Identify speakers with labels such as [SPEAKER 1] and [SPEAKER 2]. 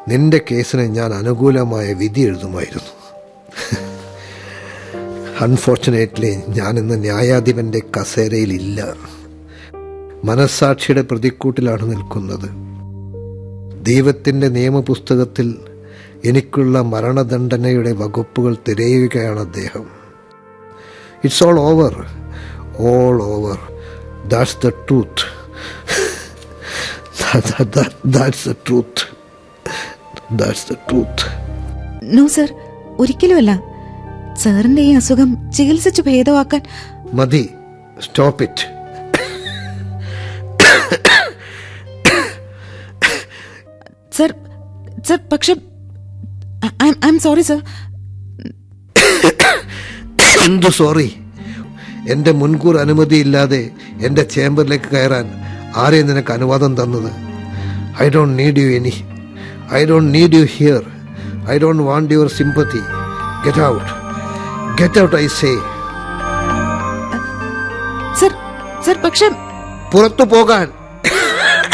[SPEAKER 1] നിന്റെ കേസിന് ഞാൻ അനുകൂലമായ വിധി എഴുതുമായിരുന്നു അൺഫോർച്ചുനേറ്റ്ലി ഞാൻ ഇന്ന് ന്യായാധിപന്റെ കസേരയിലില്ല മനസ്സാക്ഷിയുടെ പ്രതിക്കൂട്ടിലാണ് നിൽക്കുന്നത് ദൈവത്തിന്റെ നിയമപുസ്തകത്തിൽ എനിക്കുള്ള മരണദണ്ഡനയുടെ വകുപ്പുകൾ തിരയുകയാണ് അദ്ദേഹം it's all over all over that's the truth that's the truth that's the truth
[SPEAKER 2] no sir ഒരിക്കലുമല്ല സാറിന്റെ ഈ അസുഖം ചികിത്സിച്ച് ഭേദമാക്കാൻ
[SPEAKER 1] മതി സ്റ്റോപ്പ് ഇറ്റ്
[SPEAKER 2] സർ സർ പക്ഷെ ഐ എം സോറി സർ
[SPEAKER 1] എന്തു സോറി എന്റെ മുൻകൂർ അനുമതിയില്ലാതെ എന്റെ ചേംബറിലേക്ക് കയറാൻ ആരെയും നിനക്ക് അനുവാദം തന്നത് I don't need you any I don't need you here I don't want your sympathy get out get out I say
[SPEAKER 2] sir sir പക്ഷെ
[SPEAKER 1] പുറത്തു പോകാൻ